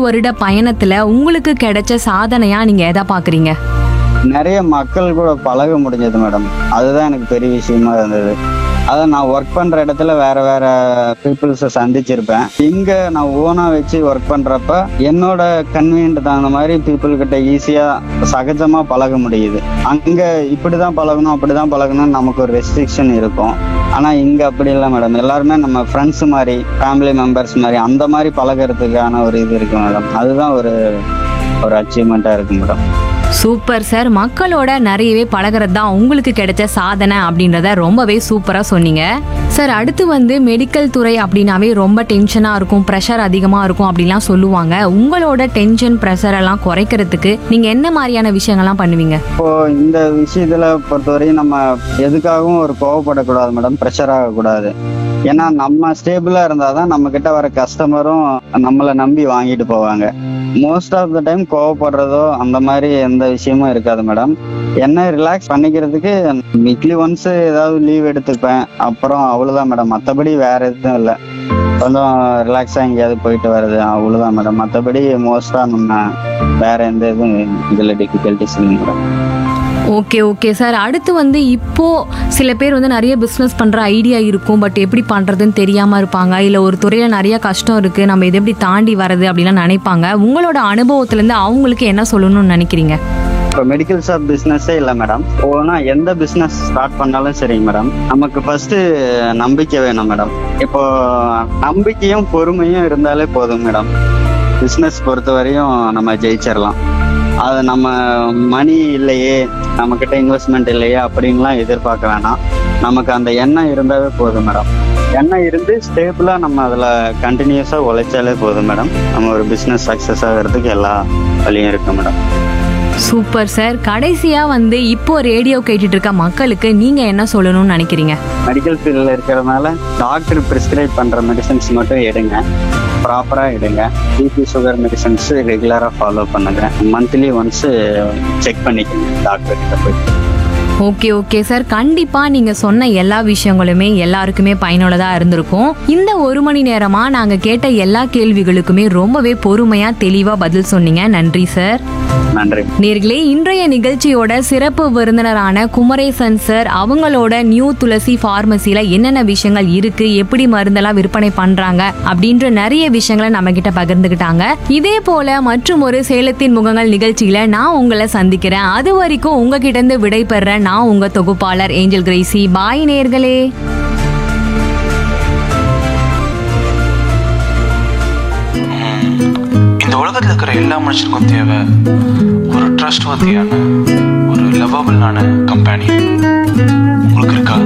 வருட பயணத்துல உங்களுக்கு கிடைச்ச சாதனையா நீங்க எதை பாக்குறீங்க நிறைய மக்கள் கூட பழக முடிஞ்சது மேடம் அதுதான் எனக்கு பெரிய விஷயமா இருந்தது அதான் நான் ஒர்க் பண்ற இடத்துல வேற வேற பீப்புள்ஸை சந்திச்சிருப்பேன் இங்க நான் ஓனா வச்சு ஒர்க் பண்றப்ப என்னோட கன்வீனியன்ட் தகுந்த மாதிரி பீப்புள் கிட்ட ஈஸியா சகஜமா பழக முடியுது அங்க இப்படிதான் பழகணும் அப்படிதான் பழகணும்னு நமக்கு ஒரு ரெஸ்ட்ரிக்ஷன் இருக்கும் ஆனா இங்க அப்படி இல்லை மேடம் எல்லாருமே நம்ம ஃப்ரெண்ட்ஸ் மாதிரி ஃபேமிலி மெம்பர்ஸ் மாதிரி அந்த மாதிரி பழகுறதுக்கான ஒரு இது இருக்கு மேடம் அதுதான் ஒரு ஒரு அச்சீவ்மெண்ட்டா இருக்கு மேடம் சூப்பர் சார் மக்களோட நிறையவே பழகிறது தான் உங்களுக்கு கிடைச்ச சாதனை அப்படின்றத ரொம்பவே சூப்பரா சொன்னீங்க சார் அடுத்து வந்து மெடிக்கல் துறை அப்படின்னாவே ரொம்ப டென்ஷனா இருக்கும் ப்ரெஷர் அதிகமா இருக்கும் அப்படிலாம் சொல்லுவாங்க உங்களோட டென்ஷன் ப்ரெஷர் எல்லாம் குறைக்கிறதுக்கு நீங்க என்ன மாதிரியான விஷயங்கள்லாம் பண்ணுவீங்க இப்போ இந்த விஷயத்துல பொறுத்தவரையும் நம்ம எதுக்காகவும் ஒரு கோவப்படக்கூடாது மேடம் ப்ரெஷர் ஆகக்கூடாது ஏன்னா நம்ம ஸ்டேபிளா இருந்தாதான் நம்ம கிட்ட வர கஸ்டமரும் நம்மளை நம்பி வாங்கிட்டு போவாங்க மோஸ்ட் ஆஃப் த டைம் கோவப்படுறதோ அந்த மாதிரி எந்த விஷயமும் இருக்காது மேடம் என்ன ரிலாக்ஸ் பண்ணிக்கிறதுக்கு வீக்லி ஒன்ஸ் ஏதாவது லீவ் எடுத்துப்பேன் அப்புறம் அவ்வளவுதான் மேடம் மற்றபடி வேற எதுவும் இல்லை கொஞ்சம் ரிலாக்ஸா எங்கேயாவது போயிட்டு வருது அவ்வளவுதான் மேடம் மற்றபடி மோஸ்டா நம்ம வேற எந்த இதுவும் இதுல டிஃபிகல்டிஸ் இல்லை மேடம் ஓகே ஓகே சார் அடுத்து வந்து இப்போ சில பேர் வந்து நிறைய பிஸ்னஸ் பண்ற ஐடியா இருக்கும் பட் எப்படி பண்றதுன்னு தெரியாம இருப்பாங்க இல்ல ஒரு துறையில நிறைய கஷ்டம் இருக்கு நம்ம இதை எப்படி தாண்டி வர்றது அப்படிலாம் நினைப்பாங்க உங்களோட அனுபவத்துல இருந்து அவங்களுக்கு என்ன சொல்லணும்னு நினைக்கிறீங்க இப்போ மெடிக்கல் ஷாப் பிஸ்னஸே இல்லை மேடம் போனா எந்த பிஸ்னஸ் ஸ்டார்ட் பண்ணாலும் சரிங்க மேடம் நமக்கு ஃபர்ஸ்ட் நம்பிக்கை வேணும் மேடம் இப்போ நம்பிக்கையும் பொறுமையும் இருந்தாலே போதும் மேடம் பிஸ்னஸ் பொறுத்த வரையும் நம்ம ஜெயிச்சிடலாம் அது நம்ம மணி இல்லையே நம்ம கிட்ட இன்வெஸ்ட்மெண்ட் இல்லையே அப்படின்லாம் எதிர்பார்க்க வேணாம் நமக்கு அந்த எண்ணம் இருந்தாவே போதும் மேடம் எண்ணம் இருந்து ஸ்டேபிளா நம்ம அதுல கண்டினியூஸா உழைச்சாலே போதும் மேடம் நம்ம ஒரு பிசினஸ் சக்சஸ் ஆகிறதுக்கு எல்லா வழியும் இருக்கு மேடம் சூப்பர் சார் கடைசியா வந்து இப்போ ரேடியோ கேட்டுட்டு இருக்க மக்களுக்கு நீங்க என்ன சொல்லணும்னு நினைக்கிறீங்க மெடிக்கல் ஃபீல்டில் இருக்கிறதுனால டாக்டர் ப்ரிஸ்கிரைப் பண்ணுற மெடிசன்ஸ் மட்டும் எடுங்க ப்ராப்பராக எடுங்க பிபி சுகர் மெடிசன்ஸ் ரெகுலராக ஃபாலோ பண்ணுங்க மந்த்லி ஒன்ஸ் செக் பண்ணிக்கோங்க டாக்டர் கிட்ட போய் ஓகே ஓகே சார் கண்டிப்பா நீங்க சொன்ன எல்லா விஷயங்களுமே எல்லாருக்குமே பயனுள்ளதா இருந்திருக்கும் இந்த ஒரு மணி நேரமா நாங்க கேட்ட எல்லா கேள்விகளுக்குமே ரொம்பவே பொறுமையா தெளிவா பதில் சொன்னீங்க நன்றி சார் நன்றி நேர்களே இன்றைய நிகழ்ச்சியோட சிறப்பு விருந்தினரான குமரேசன் சார் அவங்களோட நியூ துளசி ஃபார்மசில என்னென்ன விஷயங்கள் இருக்கு எப்படி மருந்தெல்லாம் விற்பனை பண்றாங்க அப்படின்ற நிறைய விஷயங்களை நம்ம கிட்ட பகிர்ந்துக்கிட்டாங்க இதே போல மற்றும் ஒரு சேலத்தின் முகங்கள் நிகழ்ச்சியில நான் உங்களை சந்திக்கிறேன் அது வரைக்கும் உங்ககிட்ட இருந்து விடை பெற நான் உங்க தொகுப்பாளர் ஏஞ்சல் கிரேசி பாய் நேர்களே இந்த உலகத்தில் இருக்கிற எல்லா மனுஷனுக்கும் தேவை ஒரு ட்ரஸ்ட் வத்தியான ஒரு லவபிளான கம்பெனி உங்களுக்கு இருக்கா